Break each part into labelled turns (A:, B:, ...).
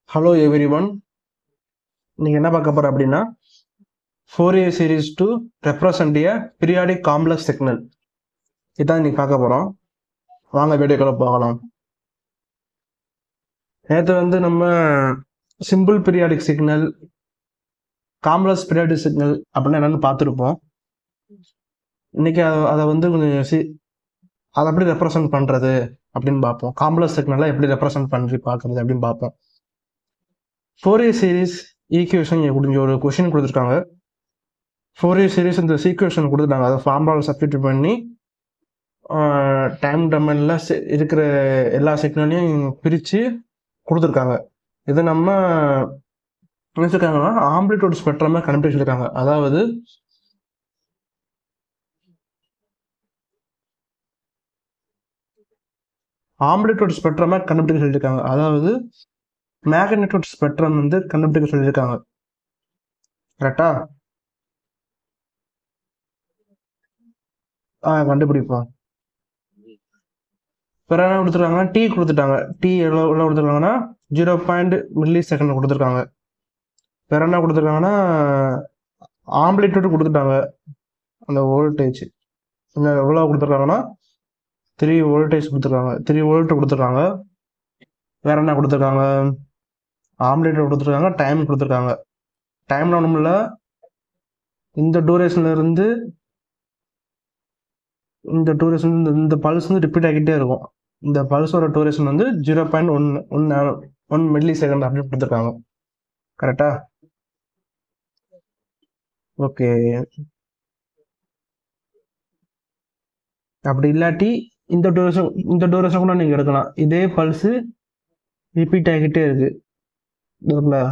A: Hello every one நீங்கள் என்ன பார்க்க போகிற அப்படின்னா Fourier series to represent a periodic complex signal இதான் இன்னைக்கு பார்க்க போகிறோம் வாங்க வீடியோக்குள்ள போகலாம் நேற்று வந்து நம்ம simple periodic signal complex periodic signal அப்படின்னு என்னென்னு பார்த்துருப்போம் இன்னைக்கு அதை அதை வந்து கொஞ்சம் சி அதை எப்படி ரெப்ரசன்ட் பண்ணுறது அப்படின்னு பார்ப்போம் காம்ப்ளெக்ஸ் சிக்னலை எப்படி ரெப்ரசன்ட் பண்ணி பார்க்குறது அப்படின்னு பார்ப்போம் ஃபோரியர் சீரீஸ் ஈக்குவேஷன் முடிஞ்ச ஒரு கொஷின் கொடுத்துருக்காங்க ஃபோரியர் சீரீஸ் இந்த சீக்குவேஷன் கொடுத்துட்டாங்க அதை ஃபார்முலாவில் சப்ஸ்டியூட் பண்ணி டைம் டொமைனில் இருக்கிற எல்லா சிக்னலையும் பிரித்து கொடுத்துருக்காங்க இது நம்ம என்ன சொல்லிருக்காங்கன்னா ஆம்பிளிட்யூட் ஸ்பெக்ட்ரமாக கண்டுபிடிச்சிருக்காங்க அதாவது ஆம்பிளிட்யூட் ஸ்பெக்ட்ரமாக கண்டுபிடிக்க சொல்லியிருக்காங்க அதாவது மேக்னெட்டோட் ஸ்பெக்ட்ரம் வந்து கண்டுபிடிக்க சொல்லியிருக்காங்க கரெக்டா ஆ கண்டுபிடிப்போம் வேற என்ன கொடுத்துருக்காங்க டீ கொடுத்துட்டாங்க டீ எவ்வளோ எவ்வளோ கொடுத்துருக்காங்கன்னா ஜீரோ பாயிண்ட் மில்லி செகண்ட் கொடுத்துருக்காங்க வேற என்ன கொடுத்துருக்காங்கன்னா ஆம்பிளிட்யூட் கொடுத்துட்டாங்க அந்த வோல்டேஜ் இன்னும் எவ்வளோ கொடுத்துருக்காங்கன்னா த்ரீ வோல்டேஜ் கொடுத்துருக்காங்க த்ரீ வோல்ட் கொடுத்துருக்காங்க வேற என்ன கொடுத்துருக்காங்க ஆம்லேட் கொடுத்துருக்காங்க டைம் கொடுத்துருக்காங்க டைம் ஒன்றும் இந்த டூரேஷன்ல இருந்து இந்த டூரேஷன் இந்த இந்த பல்ஸ் வந்து ரிப்பீட் ஆகிட்டே இருக்கும் இந்த பல்ஸோட டூரேஷன் வந்து zero point one one one millisecond அப்படின்னு கொடுத்துருக்காங்க கரெக்டா ஓகே அப்படி இல்லாட்டி இந்த டூரேஷன் இந்த டூரேஷன் கூட நீங்கள் எடுக்கலாம் இதே பல்ஸு ரிப்பீட் ஆகிட்டே இருக்கு இருக்குங்களா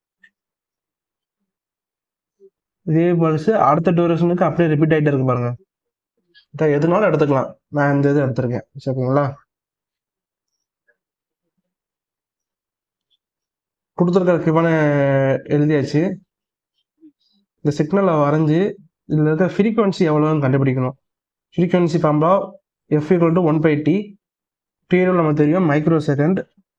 A: இதே பல்ஸ் அடுத்த டூரேஷனுக்கு அப்படியே ரிப்பீட் ஆகிட்டே இருக்கு பாருங்க இதை எதுனாலும் எடுத்துக்கலாம் நான் இந்த இது எடுத்திருக்கேன் சரிங்களா கொடுத்துருக்கிற கிவனை எழுதியாச்சு இந்த சிக்னலை வரைஞ்சி இதில் இருக்க ஃப்ரீக்குவன்சி எவ்வளோன்னு கண்டுபிடிக்கணும் frequency formula f equal to one by t டீரோ நமக்கு தெரியும் மைக்ரோ செகண்ட்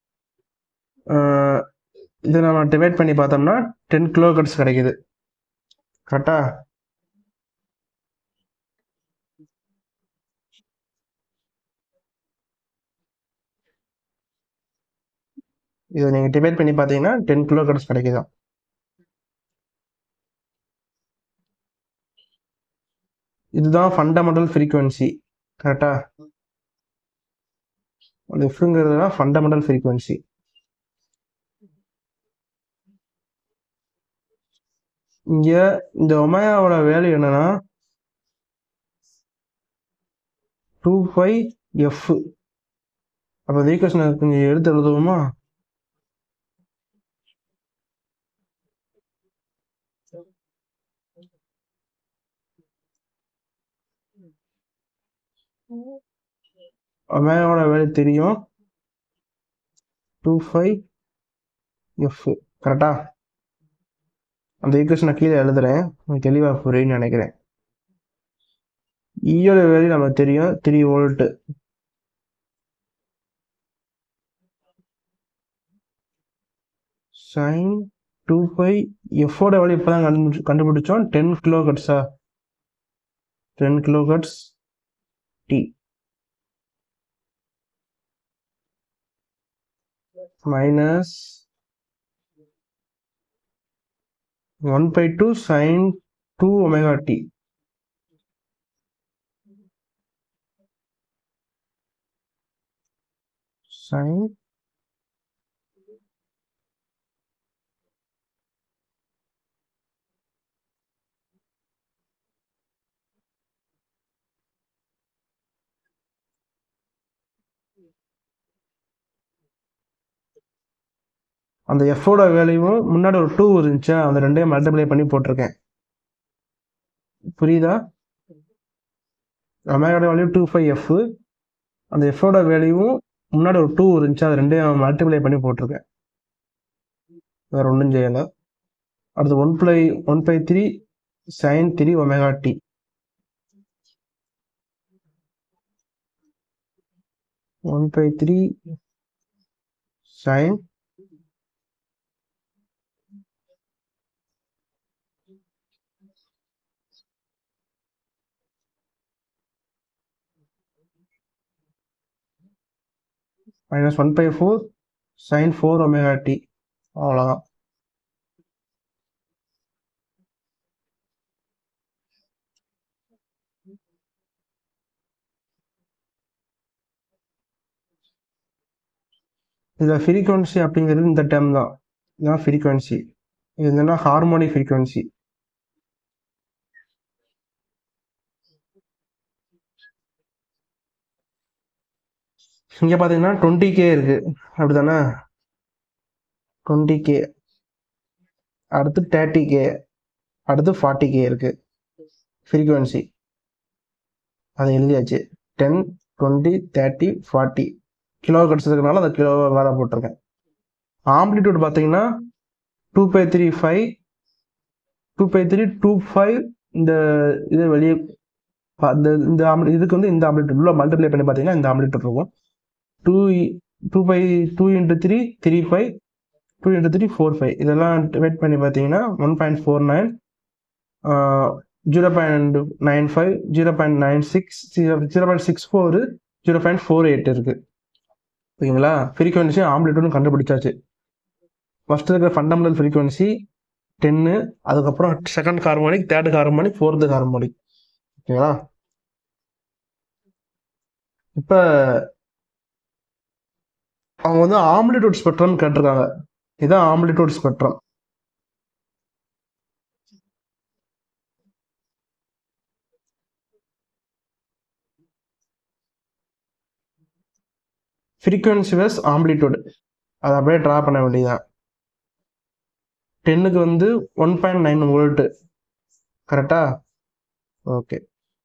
A: இதை நம்ம டிவைட் பண்ணி பார்த்தோம்னா டென் கிலோகட்ஸ் கிடைக்குது கரெக்டா இதை நீங்கள் டிவைட் பண்ணி பார்த்தீங்கன்னா டென் கிலோகட்ஸ் கிடைக்குதான் இதுதான் ஃபண்டமெண்டல் ஃப்ரீக்குவன்சி கரெக்டா அந்த எஃப்ங்கிறது தான் ஃபண்டமெண்டல் ஃப்ரீக்குவன்சி இங்க இந்த ஒமேகாவோட வேல்யூ என்னன்னா டூ ஃபைவ் எஃப் அப்போ இந்த ஈக்குவேஷன் கொஞ்சம் எடுத்து எழுதுவோமா ஒமேகாவோட வேல்யூ தெரியும் டூ ஃபைவ் எஃப் கரெக்டா அந்த ஈக்குவேஷனை கீழே எழுதுறேன் உங்களுக்கு தெளிவாக புரியும்னு நினைக்கிறேன் ஈயோட வேல்யூ நமக்கு தெரியும் three volt sine two five எஃபோட வேல்யூ இப்போ தான் கண்டுபிடிச்சு கண்டுபிடிச்சோம் டென் கிலோ கட்ஸா ten kilohertz t minus one by two sine two omega t sine அந்த எஃபோட வேல்யூவும் முன்னாடி ஒரு டூ இருந்துச்சா அந்த ரெண்டையும் மல்டிப்ளை பண்ணி போட்டிருக்கேன் புரியுதா ஒமேகாட வேல்யூ டூ ஃபைவ் எஃப் அந்த எஃபோட வேல்யூவும் முன்னாடி ஒரு டூ இருந்துச்சு அது ரெண்டையும் மல்டிப்ளை பண்ணி போட்டிருக்கேன் வேற ஒன்றும் செய்யலை அடுத்து one by one by three sine three omega t one by three sine minus one by four sine four omega t அவ்வளோதான் இதில் ஃப்ரீக்வன்சி அப்படிங்கிறது இந்த டேர்ம் தான் இதுதான் ஃப்ரீக்வன்சி இது என்னன்னா ஹார்மோனிக் ஃப்ரீக்வன்சி இங்கே பார்த்தீங்கன்னா டுவெண்ட்டி கே இருக்கு அப்படிதானே டுவெண்ட்டி கே அடுத்து தேர்ட்டி கே அடுத்து ஃபார்ட்டி கே இருக்கு ஃப்ரீக்வன்சி அதை எழுதியாச்சு ten twenty thirty forty kilo கிடச்சதுக்குனால அந்த கிலோ வேலை போட்டிருக்கேன் ஆம்ப்ளிடியூட் பார்த்தீங்கன்னா two by three five two by three two five இந்த இதை வெளியே பா- இந்த இந்த ஆம்ப்ளி இதுக்கு வந்து இந்த ஆம்ப்ளிடியூட் உள்ள மல்டிப்ளை பண்ணி பார்த்தீங்கன்னா இந்த ஆம்ப்ளிடியூட் இருக்கும் two two by two into three three five two into three four five இதெல்லாம் வெயிட் பண்ணி பார்த்தீங்கன்னா one point four nine zero point nine five zero point nine six zero point six four zero point four eight இருக்குது ஓகேங்களா frequency ஆம்ப்ளிட்யூடும் கண்டுபிடிச்சாச்சு first இருக்கிற fundamental frequency டென்னு அதுக்கப்புறம் second harmonic third harmonic fourth harmonic ஓகேங்களா இப்போ அவங்க வந்து ஆம்ப்ளிட்யூட் ஸ்பெக்ட்ரம் கேட்டிருக்காங்க இதுதான் amplitude spectrum frequency versus amplitude அதை அப்படியே ட்ரா பண்ண வேண்டியதுதான் டென்னுக்கு வந்து ஒன் பாயிண்ட் நைன் வோல்ட்டு கரெக்டா ஓகே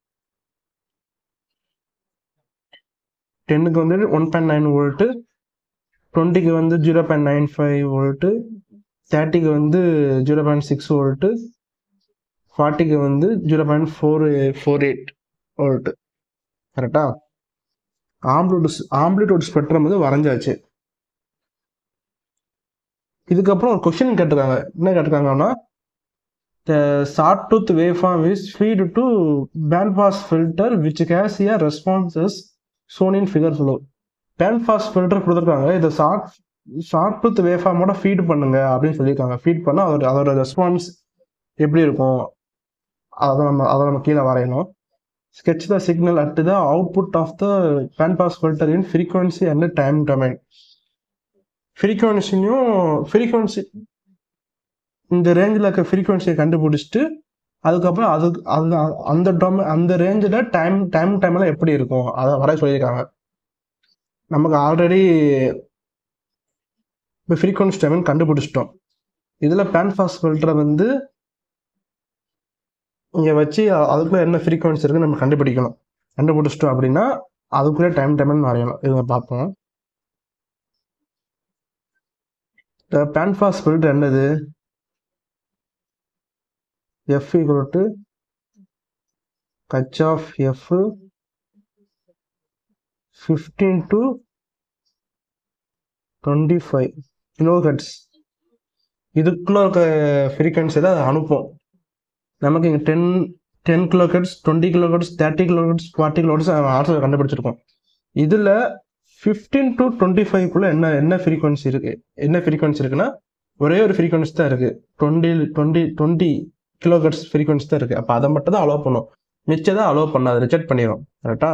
A: டென்னுக்கு வந்து ஒன் பாயிண்ட் நைன் வோல்ட்டு டுவெண்ட்டிக்கு வந்து zero point nine five volt தேர்ட்டிக்கு வந்து ஜீரோ பாயிண்ட் சிக்ஸ் வோல்ட்டு ஃபார்ட்டிக்கு வந்து zero point four four eight volt கரெக்டா ஆம்ப்ளிட்யூட் ஆம்ப்ளிட்யூட் ஸ்பெக்ட்ரம் வந்து வரைஞ்சாச்சு இதுக்கப்புறம் ஒரு கொஸ்டின் கேட்டிருக்காங்க என்ன கேட்டிருக்காங்கன்னா the sawtooth waveform is feed to band pass filter which has a responses shown in figure below band pass filter கொடுத்துருக்காங்க இதை ஷார்ட் ஷார்ட் டூத் வேஃபார்மோட ஃபீட் பண்ணுங்க அப்படின்னு சொல்லியிருக்காங்க ஃபீட் பண்ணால் அதோட அதோட ரெஸ்பான்ஸ் எப்படி இருக்கும் அதை நம்ம அதை நம்ம கீழே வரையணும் sketch the signal at the output of the band pass filter in frequency and time domain ஃப்ரீக்வன்சியும் ஃப்ரீக்வன்சி இந்த ரேஞ்சில் இருக்க ஃப்ரீக்வன்சியை கண்டுபிடிச்சிட்டு அதுக்கப்புறம் அது அது அந்த டொம அந்த ரேஞ்சில் டைம் டைம் டைம்லாம் எப்படி இருக்கும் அதை வர சொல்லியிருக்காங்க நமக்கு ஆல்ரெடி இப்போ ஃப்ரீக்வன்சி டைம் கண்டுபிடிச்சிட்டோம் இதில் பேன் ஃபாஸ் ஃபில்டரை வந்து இங்கே வச்சு அ- அதுக்குள்ள என்ன ஃப்ரீக்வன்சி இருக்குன்னு நம்ம கண்டுபிடிக்கணும் கண்டுபிடிச்சிட்டோம் அப்படின்னா அதுக்குள்ளே டைம் டைம்னு வரையணும் இதை பார்ப்போம் பேன் ஃபாஸ் ஃபில்டர் என்னது f equal to cut off f fifteen to twenty five kilohertz இதுக்குள்ள இருக்க ஃப்ரீக்வன்சி தான் அதை அனுப்பும் நமக்கு இங்கே ten ten kilohertz twenty kilohertz thirty kilohertz forty kilohertz order கண்டுபிடிச்சிருக்கோம் இதில் ஃபிஃப்டீன் டு டுவெண்ட்டி ஃபைவ்க்குள்ளே என்ன என்ன ஃப்ரீக்வன்சி இருக்குது என்ன ஃப்ரீக்வன்சி இருக்குன்னா ஒரே ஒரு ஃப்ரீக்வன்சி தான் இருக்குது twenty twenty twenty kilohertz frequency தான் இருக்குது அப்போ அதை மட்டும் தான் அலோவ் பண்ணும் மிச்சம் அலோவ் பண்ணாது ரிஜெக்ட் பண்ணிடும் கரெக்டா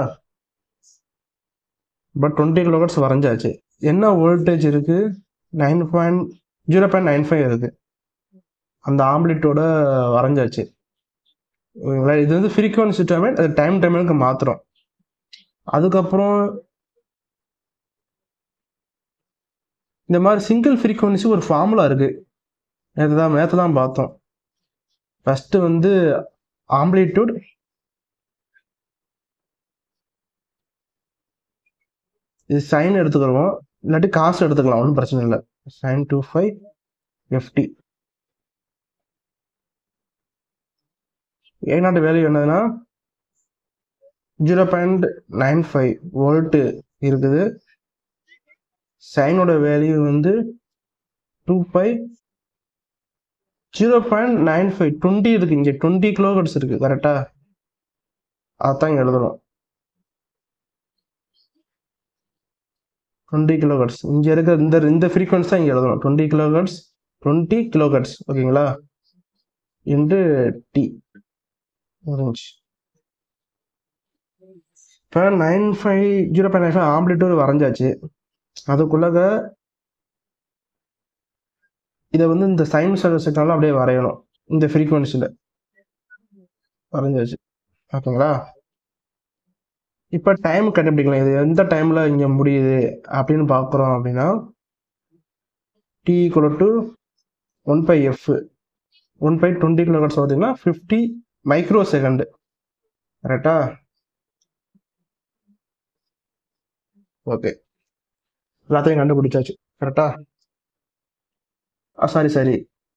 A: பட் டுவெண்ட்டி கிலோ ஹெட்ஸ் வரைஞ்சாச்சு என்ன வோல்டேஜ் இருக்குது nine point zero point nine five இருக்குது அந்த ஆம்ப்ளிட்டோட வரைஞ்சாச்சு ஓகேங்களா? இது வந்து ஃப்ரீக்வன்சி டைம் அது டைம் டைமுக்கு மாத்துறோம் அதுக்கப்புறம் இந்த மாதிரி சிங்கிள் ஃப்ரீக்வன்சி ஒரு ஃபார்முலா இருக்கு நேற்று தான் நேற்று தான் பார்த்தோம் ஃபஸ்ட்டு வந்து ஆம்ப்ளிடியூட் இது சைன் எடுத்துக்கிறோம் இல்லாட்டி காசு எடுத்துக்கலாம் ஒன்றும் பிரச்சனை இல்லை sine two five f t A naught value என்னதுன்னா zero point nine five volt இருக்குது சைனோட வேல்யூ வந்து two five zero point nine five twenty இருக்கு இங்கே டுவெண்ட்டி கிலோஹெட்ஸ் இருக்கு கரெக்டா அதான் இங்கே எழுதணும் டுவெண்ட்டி கிலோ ஹெர்ட்ஸ் இங்கே இருக்கிற இந்த இந்த ஃப்ரீக்வன்சி தான் இங்கே எழுதணும் twenty kilohertz twenty kilohertz ஓகேங்களா இன்ட்டு டி முடிஞ்சு இப்போ nine five zero point nine five amplitude வரைஞ்சாச்சு அதுக்குள்ளாக இதை வந்து இந்த சைன் சிக்னல் அப்படியே வரையணும் இந்த ஃப்ரீக்வன்சியில் வரைஞ்சாச்சு ஓகேங்களா இப்போ டைம் கண்டுபிடிக்கலாம் இது எந்த டைமில் இங்கே முடியுது அப்படின்னு பார்க்குறோம் அப்படின்னா t equal to one by f one by twenty kilometres பார்த்தீங்கன்னா ஃபிஃப்டி மைக்ரோ செகண்டு கரெக்டா ஓகே எல்லாத்தையும் கண்டுபிடிச்சாச்சு கரெக்டா சாரி சாரி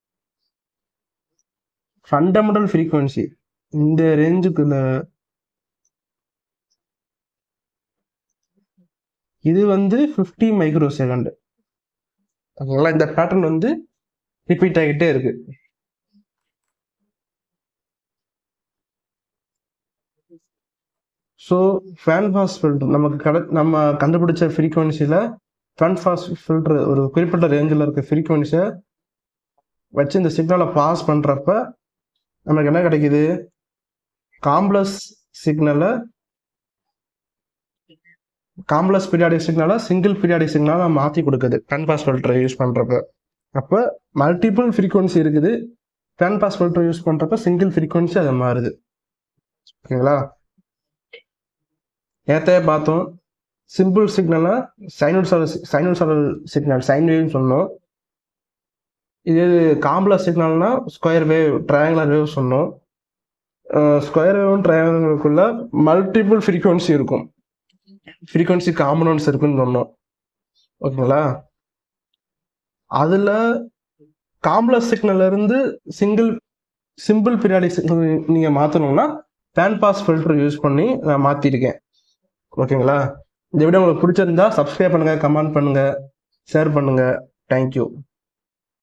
A: ஃபண்டமெண்டல் ஃப்ரீக்குவென்சி இந்த ரேஞ்சுக்குள்ள இது வந்து ஃபிஃப்டி மைக்ரோ செகண்ட் ஓகேங்களா இந்த பேட்டர்ன் வந்து ரிப்பீட் ஆகிட்டே இருக்கு ஸோ ஃபேன் பாஸ் ஃபில்டர் நமக்கு கட நம்ம கண்டுபிடிச்ச ஃப்ரீக்குவென்சியில் ஃபேன் பாஸ் ஃபில்டர் ஒரு குறிப்பிட்ட ரேஞ்சில் இருக்க ஃப்ரீக்குவென்சியை வச்சு இந்த சிக்னலை பாஸ் பண்ணுறப்ப நமக்கு என்ன கிடைக்குது காம்ப்ளெக்ஸ் சிக்னலை காம்ப்ளெக்ஸ் பீரியாடிக் சிக்னலை சிங்கிள் பீரியாடிக் சிக்னலை மாற்றி கொடுக்குது ஃபேன் பாஸ் ஃபில்டரை யூஸ் பண்ணுறப்ப அப்போ மல்டிபிள் ஃப்ரீக்குவன்சி இருக்குது ஃபேன் பாஸ் ஃபில்டர் யூஸ் பண்ணுறப்ப சிங்கிள் ஃப்ரீக்குவன்சி அது மாறுது ஓகேங்களா நேற்றே பார்த்தோம் சிம்பிள் சிக்னலை சைனோசால் சைனோசால் சிக்னல் சைன் வேவ்னு சொன்னோம் இது காம்ப்ளெக்ஸ் சிக்னல்னா ஸ்கொயர் வேவ் ட்ரையாங்குலர் வேவ் சொன்னோம் ஸ்கொயர் வேவும் ட்ரையாங்குலருக்குள்ள மல்டிபிள் ஃப்ரீக்குவன்சி இருக்கும் ஃப்ரீக்குவன்சி காம்பனன்ஸ் இருக்குன்னு சொன்னோம் ஓகேங்களா அதில் காம்ப்ளெக்ஸ் சிக்னல்ல இருந்து சிங்கிள் சிம்பிள் பீரியாடிக் சிக்னல் நீங்கள் மாற்றணும்னா பேன் பாஸ் ஃபில்டர் யூஸ் பண்ணி நான் மாற்றிருக்கேன் ஓகேங்களா இந்த வீடியோ உங்களுக்கு பிடிச்சிருந்தா சப்ஸ்கிரைப் பண்ணுங்கள் கமெண்ட் பண்ணுங்கள் ஷேர் பண்ணுங்கள் தேங்க்யூ